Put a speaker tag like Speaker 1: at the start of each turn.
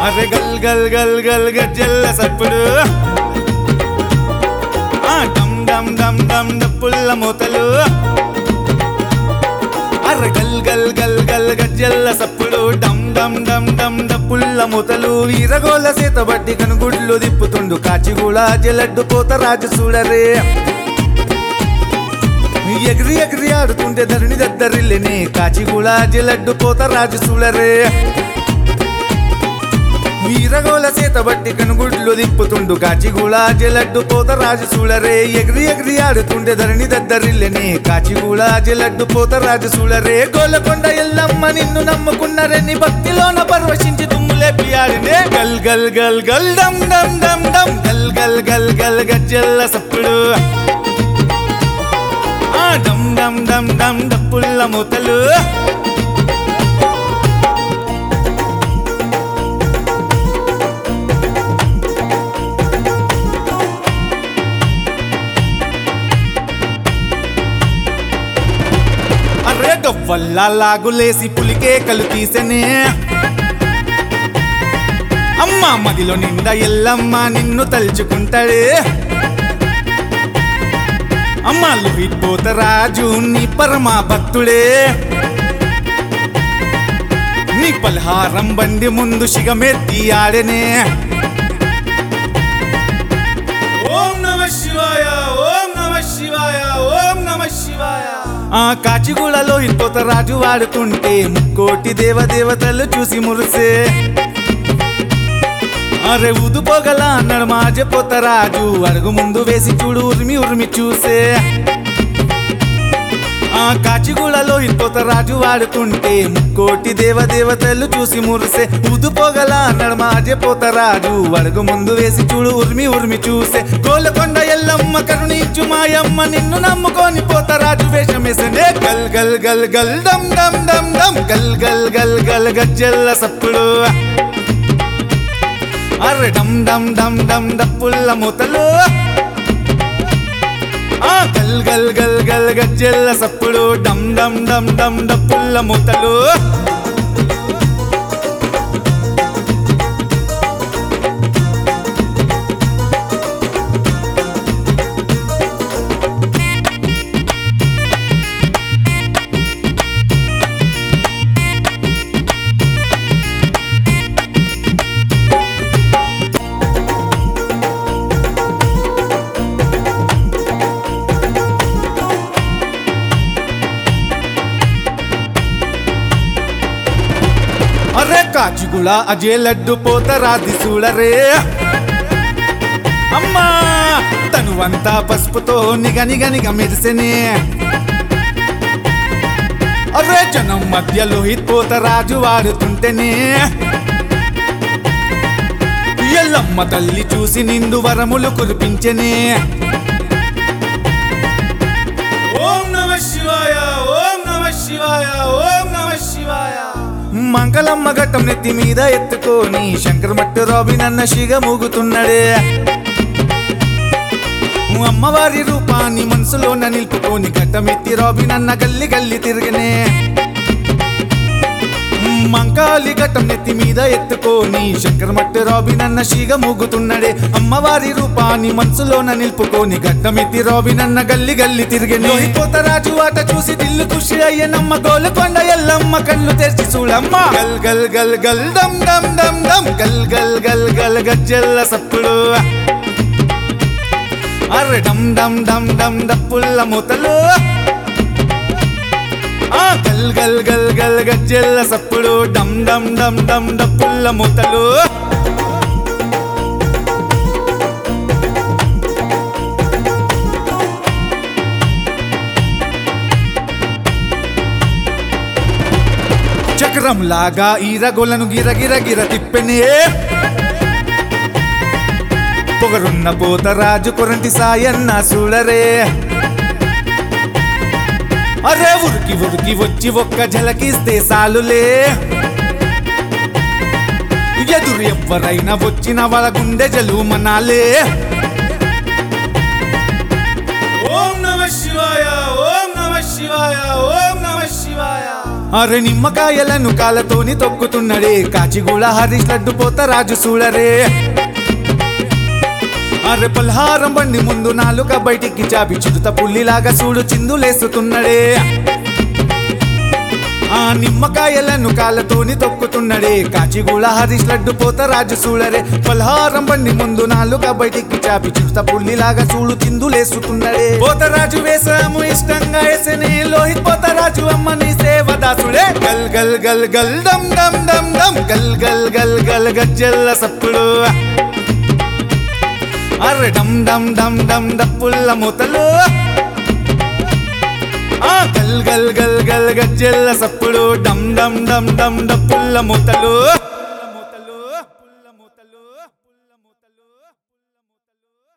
Speaker 1: అరే గల్ గల్ గల్ గల్ గజ్జల్ల సప్పుడు ఆ డమ్ డమ్ డమ్ డమ్ డప్పుల్ల మూతలు అర్ర గల్ గల్ గల్ గల్ గజ్జల్ల సప్పుడు డమ్ డమ్ డమ్ డమ్ డప్పుల్ల మూతలు వీరగోల సీత బట్టి కనుగుడ్లు దిప్పుతుండు కాచిగూడ జలడ్డు పోత రాజు చూడరే ఎగిరి ఎగిరి ఆడుతుంటే ధరణి దద్దరిల్లేనే కాచిగూడ జలడ్డు పోత రాజు చూడరే వీరగోల సీత బట్టి కనుగుడ్లు దిప్పుతుండు కాచిగూడ జలడ్డు పోత రాజు చూడరే ఎగిరి ఎగిరి ఆడుతుండే ధరణి దద్దరిల్లెనే కాచిగూడ జలడ్డు పోత రాజు చూడరే గోలకొండ ఎల్లమ్మ నిన్ను నమ్ముకున్నరే నీ భక్తిలోన పరవశించి దుమ్ములేపి ఆడినే గల్ గల్ గల్ గల్ డమ్ డమ్ డమ్ డమ్ గల్ గల్ గల్ గల్ గజ్జల్ల సప్పుడు ఆ డమ్ డమ్ డమ్ డమ్ డప్పుల్ల మూతలు అరే గవ్వల్ల లాగులేసి పులికే కలు తీసెనే అమ్మ మదిలో నిండా ఎల్లమ్మ నిన్ను తలుచుకుంటాడే అమ్మ లోహిత్ పోతరాజు నీ పరమా భక్తుడే నీ పలహారం బండి ముందు శిగమెత్తి ఆడనే ఓం నమ శివాయ ఓం నమ శివాయ ఓం నమ శివాయ ఆ కాచిగూడలో ఇంకొత రాజు వాడుతుంటే ముక్కోటి దేవదేవతలు చూసి మురిసే అరే ఉదు పొగల అన్నాడు మాజపోత రాజు అడుగు ముందు వేసి చూడు ఉరిమి ఉరిమి చూసే ఆ కాచిగూడలో ఇంకొత రాజు వాడుతుంటే ముక్కోటి దేవదేవతలు చూసి మురిసే ఉదు పొగల అన్నాడు మాజపోత రాజు అడుగు ముందు వేసి చూడు ఉరిమి ఉరిమి చూసే గోలకొండ ఎల్లమ్మ కరుణించు మాయమ్మ నిన్ను నమ్ముకొని పోత రాజు వేషమేసనే గల్ గల్ గల్ గల్ డమ్ డమ్ డమ్ డమ్ గల్ గల్ గల్ గల్ గజ్జల్ల సప్పుడు అర్రె డమ్ డమ్ డమ్ డమ్ డప్పుల్ల మూతలు ఆ గల్ గల్ గల్ గల్ గజ్జెల్ల సప్పుడు డమ్ డమ్ డమ్ డమ్ డప్పుల్ల మూతలు అరే కాచిగుళ అజే లడ్డు పోత రాది చూడరే అమ్మా తనువంతా పసుపుతో నిగ నిగ నిగ మెరిసెనే అరే జనం మధ్య లోహిత్ పోత రాజు వాడుతుంటేనే ఎల్లమ్మ తల్లి చూసి నిండు వరములు కురిపించెనే ఓం నమ శివాయ ఓం నమ శివాయ ఓం నమ శివాయ మంగళమ్మ ఘట్టం నెత్తి మీద ఎత్తుకొని శంకర్ మట్టు రాబినన్న శిగ మూగుతున్నాడే అమ్మవారి రూపాన్ని మనసులోన నిలుపుకొని ఘట్టమెత్తి రాబినన్న గల్లి గల్లి తిరిగనే మంకాలి ఘట్టం నెత్తి మీద ఎత్తుకొని శంకర్ మట్టి రాబినన్న శీగ మూగుతున్నాడే అమ్మవారి రూపాన్ని మనసులోన నిలుపుకొని గడ్డమెత్తి రాబినన్న గల్లి గల్లి తిరిగి పోత రాజు ఆట చూసి దిల్లు ఖుషి అయ్యనమ్మ గోలుకొండ ఎల్లమ్మ కళ్ళు తెరిచి చూడమ్మ గల్ గల్ గల్ గల్ డమ్ డమ్ డమ్ డమ్ గల్ గల్ గల్ గల్ గజ్జల్ల సప్పుడు అర్రె డమ్ డమ్ డమ్ డమ్ డప్పుల్ల మూతలు ఆ గల్ గల్ గల్ గల్ గజ్జెల్ల సప్పుడు డమ్ డమ్ డమ్ డమ్ డప్పుల్ల మూతలు చక్రం లాగా ఈరగోలను గిరగిర గిర తిప్పెనే పొగరున్న పోత రాజు కొరంటి సాయన్న చూడరే అరే ఉరికి ఉరికి వచ్చి ఒక్క జలకిస్తే సాలులే ఎదురు ఎవ్వరైనా వచ్చిన వాళ్ళ గుండె జలు మనాలే ఓం నమ శివాయ ఓం నమ శివాయ ఓం నమ శివాయ అరే నిమ్మకాయలను కాళ్ళతోని తొక్కుతున్నడే కాచిగూడ హరీష్ లడ్డు పోత రాజు చూడరే అరే పల్హారం బండి ముందు నాలుక బయటికి చాపి చిరుత పుల్లిలాగా చూడు చిందులేస్తున్నడే ఆ నిమ్మకాయలను కాళ్ళతోని తొక్కుతున్నడే కాచిగూడ హరీష్ లడ్డు పోత రాజు చూడరే పల్హారం బండి ముందు నాలుక బయటికి చాపి చిరుత పుల్లిలాగా చూడు చిందులేస్తున్నడే పోతరాజు వేసాము ఇష్టంగా వేసనే లోహిత్ పోతరాజు అమ్మని సేవదాసుడే గల్ గల్ గల్ గల్ దమ్ దమ్ దమ్ దమ్ గల్ గల్ గల్ గల్ గజ్జల్ల సప్పుడు అర్రె డమ్ డమ్ డమ్ డమ్ డప్పుల్ల మూతలు ఆ గల్ గల్ గల్ గల్ గజ్జెల్ల సప్పుడు డమ్ డమ్ డమ్ డమ్ డప్పుల్ల మూతలు